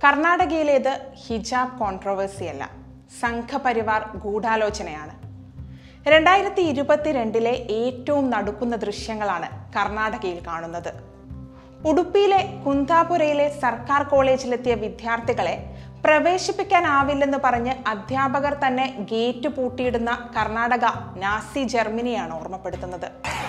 കർണാടകയിലേത് ഹിജാബ് കോൺട്രവേഴ്സിയല്ല സംഘപരിവാർ ഗൂഢാലോചനയാണ് രണ്ടായിരത്തി ഇരുപത്തിരണ്ടിലെ ഏറ്റവും നടുക്കുന്ന ദൃശ്യങ്ങളാണ് കർണാടകയിൽ കാണുന്നത് ഉടുപ്പിയിലെ കുന്താപുരയിലെ സർക്കാർ കോളേജിലെത്തിയ വിദ്യാർത്ഥികളെ പ്രവേശിപ്പിക്കാനാവില്ലെന്ന് പറഞ്ഞ് അധ്യാപകർ തന്നെ ഗേറ്റ് പൂട്ടിയിടുന്ന കർണാടക നാസി ജർമ്മനിയാണ് ഓർമ്മപ്പെടുത്തുന്നത്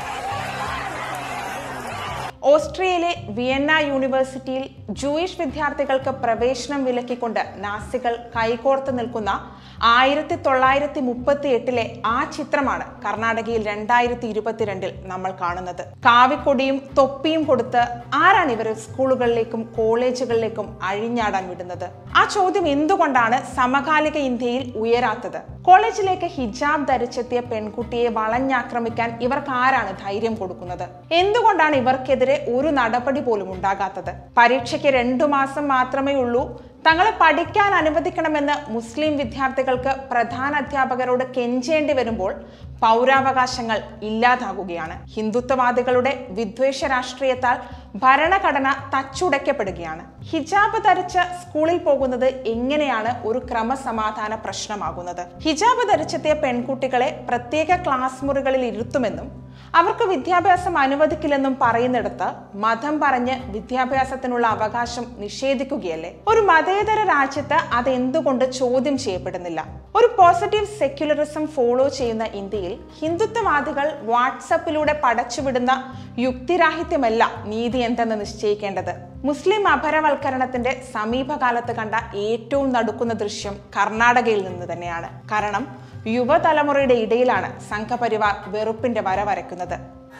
ഓസ്ട്രിയയിലെ വിയന്ന യൂണിവേഴ്സിറ്റിയിൽ ജൂയിഷ് വിദ്യാർത്ഥികൾക്ക് പ്രവേശനം വിലക്കിക്കൊണ്ട് നാസികൾ കൈകോർത്ത് നിൽക്കുന്ന ആയിരത്തി തൊള്ളായിരത്തി മുപ്പത്തി എട്ടിലെ ആ ചിത്രമാണ് കർണാടകയിൽ രണ്ടായിരത്തി ഇരുപത്തിരണ്ടിൽ നമ്മൾ കാണുന്നത് കാവിക്കൊടിയും തൊപ്പിയും കൊടുത്ത് ആരാണ് ഇവരെ സ്കൂളുകളിലേക്കും കോളേജുകളിലേക്കും അഴിഞ്ഞാടാൻ വിടുന്നത് ആ ചോദ്യം എന്തുകൊണ്ടാണ് സമകാലിക ഇന്ത്യയിൽ ഉയരാത്തത് കോളേജിലേക്ക് ഹിജാബ് ധരിച്ചെത്തിയ പെൺകുട്ടിയെ വളഞ്ഞാക്രമിക്കാൻ ഇവർക്ക് ആരാണ് ധൈര്യം കൊടുക്കുന്നത് എന്തുകൊണ്ടാണ് ഇവർക്കെതിരെ ഒരു നടപടി പോലും ഉണ്ടാകാത്തത് പരീക്ഷയ്ക്ക് രണ്ടു മാസം മാത്രമേ ഉള്ളൂ തങ്ങളെ പഠിക്കാൻ അനുവദിക്കണമെന്ന് മുസ്ലിം വിദ്യാർത്ഥികൾക്ക് പ്രധാന അധ്യാപകരോട് കെഞ്ചേണ്ടി വരുമ്പോൾ പൗരാവകാശങ്ങൾ ഇല്ലാതാകുകയാണ് ഹിന്ദുത്വവാദികളുടെ വിദ്വേഷ രാഷ്ട്രീയത്താൽ ഭരണഘടന തച്ചുടയ്ക്കപ്പെടുകയാണ് ഹിജാബ് ധരിച്ച് സ്കൂളിൽ പോകുന്നത് എങ്ങനെയാണ് ഒരു ക്രമസമാധാന പ്രശ്നമാകുന്നത് ഹിജാബ് ധരിച്ചെത്തിയ പെൺകുട്ടികളെ പ്രത്യേക ക്ലാസ് മുറികളിൽ ഇരുത്തുമെന്നും അവർക്ക് വിദ്യാഭ്യാസം അനുവദിക്കില്ലെന്നും പറയുന്നിടത്ത് മതം പറഞ്ഞ് വിദ്യാഭ്യാസത്തിനുള്ള അവകാശം നിഷേധിക്കുകയല്ലേ ഒരു മതേതര രാജ്യത്ത് അതെന്തുകൊണ്ട് ചോദ്യം ചെയ്യപ്പെടുന്നില്ല ഒരു പോസിറ്റീവ് സെക്യുലറിസം ഫോളോ ചെയ്യുന്ന ഇന്ത്യയിൽ ഹിന്ദുത്വവാദികൾ വാട്സപ്പിലൂടെ പടച്ചുവിടുന്ന യുക്തിരാഹിത്യമല്ല നീതി എന്തെന്ന് നിശ്ചയിക്കേണ്ടത് മുസ്ലിം അപരവൽക്കരണത്തിന്റെ സമീപകാലത്ത് കണ്ട ഏറ്റവും നടുക്കുന്ന ദൃശ്യം കർണാടകയിൽ നിന്ന് തന്നെയാണ് കാരണം യുവതലമുറയുടെ ഇടയിലാണ് സംഘപരിവാർ വെറുപ്പിന്റെ വര വരയ്ക്കുന്നത്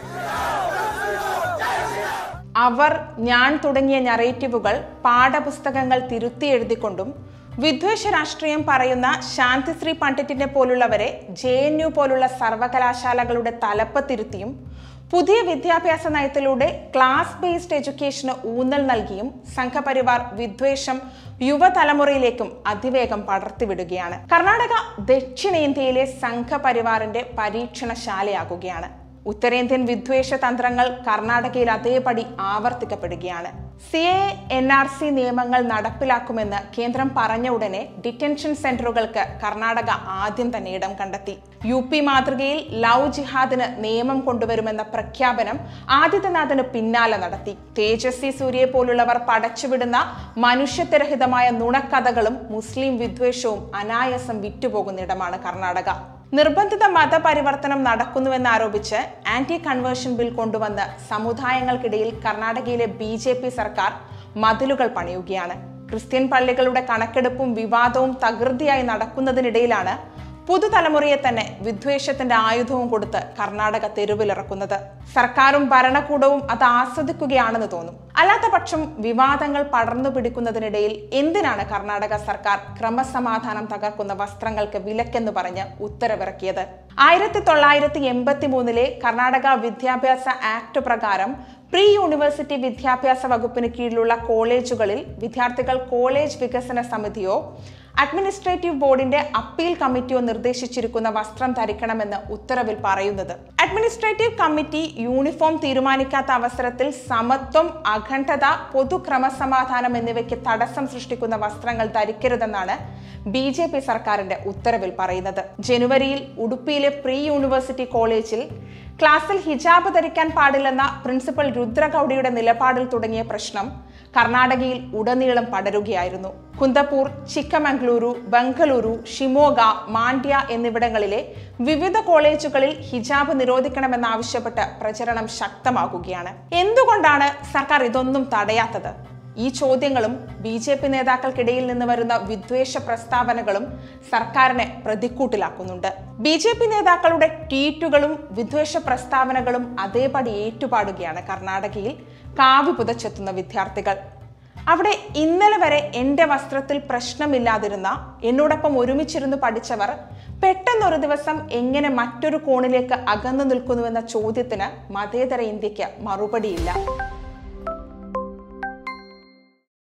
അവർ ഞാൻ തുടങ്ങിയ നറേറ്റീവുകൾ പാഠപുസ്തകങ്ങൾ തിരുത്തി എഴുതിക്കൊണ്ടും വിദ്വേഷ രാഷ്ട്രീയം പറയുന്ന ശാന്തിശ്രീ പണ്ഡിറ്റിനെ പോലുള്ളവരെ ജെ എൻ യു പോലുള്ള സർവകലാശാലകളുടെ തലപ്പത്തിരുത്തിയും പുതിയ വിദ്യാഭ്യാസ നയത്തിലൂടെ ക്ലാസ് ബേസ്ഡ് എഡ്യൂക്കേഷന് ഊന്നൽ നൽകിയും സംഘപരിവാർ വിദ്വേഷം യുവതലമുറയിലേക്കും അതിവേഗം പടർത്തിവിടുകയാണ് കർണാടക ദക്ഷിണേന്ത്യയിലെ സംഘപരിവാറിന്റെ പരീക്ഷണശാലയാകുകയാണ് ഉത്തരേന്ത്യൻ വിദ്വേഷ തന്ത്രങ്ങൾ കർണാടകയിൽ അതേപടി ആവർത്തിക്കപ്പെടുകയാണ് C A N R C നിയമങ്ങൾ നടപ്പിലാക്കുമെന്ന് കേന്ദ്രം പറഞ്ഞ ഉടനെ ഡിറ്റൻഷൻ സെന്ററുകൾക്ക് കർണാടക ആദ്യം തന്നെ ഇടം കണ്ടെത്തി യു പി മാതൃകയിൽ ലവ് ജിഹാദിന് നിയമം കൊണ്ടുവരുമെന്ന പ്രഖ്യാപനം ആദിത്യനാഥിന് പിന്നാലെ നടത്തി തേജസ്വി സൂര്യയെ പോലുള്ളവർ പടച്ചുവിടുന്ന മനുഷ്യത്വരഹിതമായ നുണക്കഥകളും മുസ്ലിം വിദ്വേഷവും അനായാസം വിറ്റുപോകുന്നിടമാണ് കർണാടക നിർബന്ധിത മതപരിവർത്തനം നടക്കുന്നുവെന്നാരോപിച്ച് ആന്റി കൺവേർഷൻ ബിൽ കൊണ്ടുവന്ന് സമുദായങ്ങൾക്കിടയിൽ കർണാടകയിലെ ബി ജെ പി സർക്കാർ മതിലുകൾ പണിയുകയാണ് ക്രിസ്ത്യൻ പള്ളികളുടെ കണക്കെടുപ്പും വിവാദവും തകൃതിയായി നടക്കുന്നതിനിടയിലാണ് പുതുതലമുറയെ തന്നെ വിദ്വേഷത്തിന്റെ ആയുധവും കൊടുത്ത് കർണാടക തെരുവിലിറക്കുന്നത് സർക്കാരും ഭരണകൂടവും അത് ആസ്വദിക്കുകയാണെന്ന് തോന്നും അല്ലാത്ത പക്ഷം വിവാദങ്ങൾ പടർന്നു പിടിക്കുന്നതിനിടയിൽ എന്തിനാണ് കർണാടക സർക്കാർ ക്രമസമാധാനം തകർക്കുന്ന വസ്ത്രങ്ങൾക്ക് വിലക്കെന്ന് പറഞ്ഞ് ഉത്തരവിറക്കിയത് ആയിരത്തി തൊള്ളായിരത്തി എൺപത്തി മൂന്നിലെ കർണാടക വിദ്യാഭ്യാസ ആക്ട് പ്രകാരം പ്രീ യൂണിവേഴ്സിറ്റി വിദ്യാഭ്യാസ വകുപ്പിന് കീഴിലുള്ള കോളേജുകളിൽ വിദ്യാർത്ഥികൾ കോളേജ് വികസന സമിതിയോ അഡ്മിനിസ്ട്രേറ്റീവ് ബോർഡിന്റെ അപ്പീൽ കമ്മിറ്റിയോ നിർദ്ദേശിച്ചിരിക്കുന്ന വസ്ത്രം ധരിക്കണമെന്ന് ഉത്തരവിൽ പറയുന്നത് അഡ്മിനിസ്ട്രേറ്റീവ് കമ്മിറ്റി യൂണിഫോം തീരുമാനിക്കാത്ത അവസരത്തിൽ സമത്വം അഖണ്ഡത പൊതു ക്രമസമാധാനം എന്നിവയ്ക്ക് തടസ്സം സൃഷ്ടിക്കുന്ന വസ്ത്രങ്ങൾ ധരിക്കരുതെന്നാണ് ബി ജെ പി സർക്കാരിന്റെ ഉത്തരവിൽ പറയുന്നത് ജനുവരിയിൽ ഉടുപ്പിയിലെ പ്രീ യൂണിവേഴ്സിറ്റി കോളേജിൽ ക്ലാസ്സിൽ ഹിജാബ് ധരിക്കാൻ പാടില്ലെന്ന പ്രിൻസിപ്പൽ രുദ്രഗൌഡയുടെ നിലപാടിൽ തുടങ്ങിയ പ്രശ്നം കർണാടകയിൽ ഉടനീളം പടരുകയായിരുന്നു കുന്തപൂർ ചിക്കമംഗ്ലൂരു ബംഗളൂരു ഷിമോഗ മാണ്ഡ്യ എന്നിവിടങ്ങളിലെ വിവിധ കോളേജുകളിൽ ഹിജാബ് നിരോധിക്കണമെന്നാവശ്യപ്പെട്ട് പ്രചരണം ശക്തമാകുകയാണ് എന്തുകൊണ്ടാണ് സർക്കാർ ഇതൊന്നും തടയാത്തത് ഈ ചോദ്യങ്ങളും ബി ജെ പി നേതാക്കൾക്കിടയിൽ നിന്ന് വരുന്ന വിദ്വേഷ പ്രസ്താവനകളും സർക്കാരിനെ പ്രതിക്കൂട്ടിലാക്കുന്നുണ്ട് ബി ജെ പി നേതാക്കളുടെ ട്വീറ്റുകളും വിദ്വേഷ പ്രസ്താവനകളും അതേപടി ഏറ്റുപാടുകയാണ് കർണാടകയിൽ കാവി പുതച്ചെത്തുന്ന വിദ്യാർത്ഥികൾ അവിടെ ഇന്നലെ വരെ എൻ്റെ വസ്ത്രത്തിൽ പ്രശ്നമില്ലാതിരുന്ന എന്നോടൊപ്പം ഒരുമിച്ചിരുന്ന് പഠിച്ചവർ പെട്ടെന്നൊരു ദിവസം എങ്ങനെ മറ്റൊരു കോണിലേക്ക് അകന്നു നിൽക്കുന്നുവെന്ന ചോദ്യത്തിന് മതേതര ഇന്ത്യക്ക് മറുപടിയില്ല